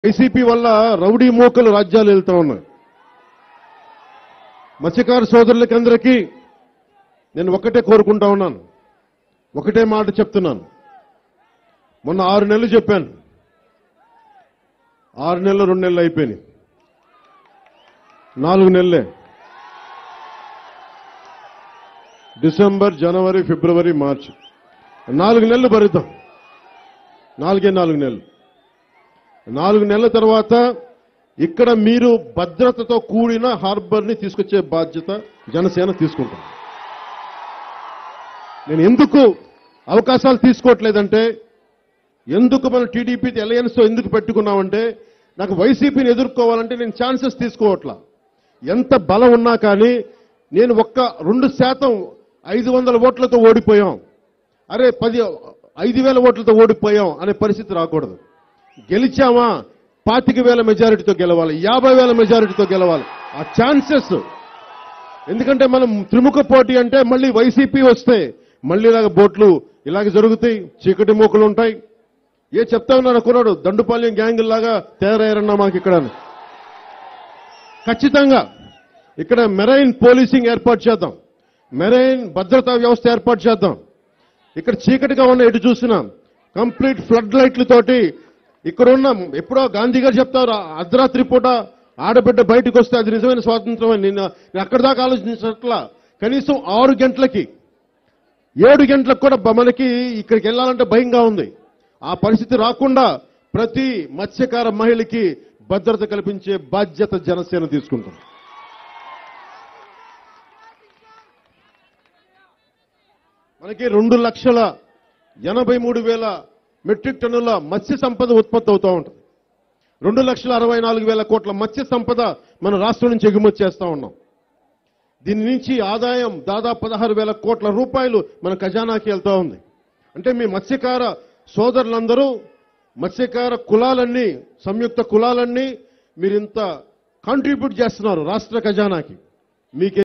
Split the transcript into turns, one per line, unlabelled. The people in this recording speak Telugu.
వైసీపీ వల్ల రౌడీ మూకలు రాజ్యాలు వెళ్తా ఉన్నాయి మత్స్యకార సోదరులకి అందరికీ నేను ఒకటే కోరుకుంటా ఉన్నాను ఒకటే మాట చెప్తున్నాను మొన్న ఆరు నెలలు చెప్పాను ఆరు నెలలు రెండు నెలలు అయిపోయినాయి నాలుగు నెలలే డిసెంబర్ జనవరి ఫిబ్రవరి మార్చి నాలుగు నెలలు భరిద్దాం నాలుగే నాలుగు నెలలు నాలుగు నెలల తర్వాత ఇక్కడ మీరు భద్రతతో కూడిన హార్బర్ ని తీసుకొచ్చే బాధ్యత జనసేన తీసుకుంటాం నేను ఎందుకు అవకాశాలు తీసుకోవట్లేదంటే ఎందుకు మన టీడీపీ అలయన్స్ తో ఎందుకు పెట్టుకున్నామంటే నాకు వైసీపీని ఎదుర్కోవాలంటే నేను ఛాన్సెస్ తీసుకోవట్లా ఎంత బలం ఉన్నా కానీ నేను ఒక్క రెండు శాతం ఐదు వందల ఓట్లతో ఓడిపోయాం అరే పది ఐదు వేల ఓట్లతో ఓడిపోయాం అనే పరిస్థితి రాకూడదు గెలిచామా పాతిక వేల మెజారిటీతో గెలవాలి యాభై వేల మెజారిటీతో గెలవాలి ఆ ఛాన్సెస్ ఎందుకంటే మనం త్రిముఖ పోటీ అంటే మళ్ళీ వైసీపీ వస్తే మళ్ళీ ఇలాగ బోట్లు ఇలాగ జరుగుతాయి చీకటి మూకలు ఉంటాయి ఏ చెప్తా ఉన్నారు అనుకున్నాడు దండుపాలెం గ్యాంగ్ లాగా తయారయ్యారన్నా మాకు ఇక్కడ అని. ఖచ్చితంగా ఇక్కడ మెరైన్ పోలీసింగ్ ఏర్పాటు చేద్దాం మెరైన్ భద్రతా వ్యవస్థ ఏర్పాటు చేద్దాం ఇక్కడ చీకటిగా ఉన్న ఎటు చూసినా కంప్లీట్ ఫ్లడ్ లైట్లతోటి ఇక్కడ ఉన్న ఎప్పుడో గాంధీ గారు చెప్తారు అర్ధరాత్రి పూట ఆడబిడ్డ బయటకు వస్తే అది నిజమైన స్వాతంత్రం అని నేను నేను అక్కడి దాకా ఆలోచించట్లా కనీసం ఆరు గంటలకి ఏడు గంటలకు కూడా బ- మనకి ఇక్కడికి వెళ్ళాలంటే భయంగా ఉంది ఆ పరిస్థితి రాకుండా ప్రతి మత్స్యకార మహిళకి భద్రత కల్పించే బాధ్యత జనసేన తీసుకుంటాం మనకి రెండు లక్షల ఎనభై మూడు వేల మెట్రిక్ టన్నుల మత్స్య సంపద ఉత్పత్తి అవుతూ ఉంటుంది రెండు లక్షల అరవై నాలుగు వేల కోట్ల మత్స్య సంపద మన రాష్ట్రం నుంచి ఎగుమతి చేస్తా ఉన్నాం దీని నుంచి ఆదాయం దాదాపు పదహారు వేల కోట్ల రూపాయలు మన ఖజానాకి వెళ్తా ఉంది అంటే మీ మత్స్యకార సోదరులందరూ మత్స్యకార కులాలన్నీ సంయుక్త కులాలన్నీ మీరు ఇంత కాంట్రిబ్యూట్ చేస్తున్నారు రాష్ట్ర ఖజానాకి మీకే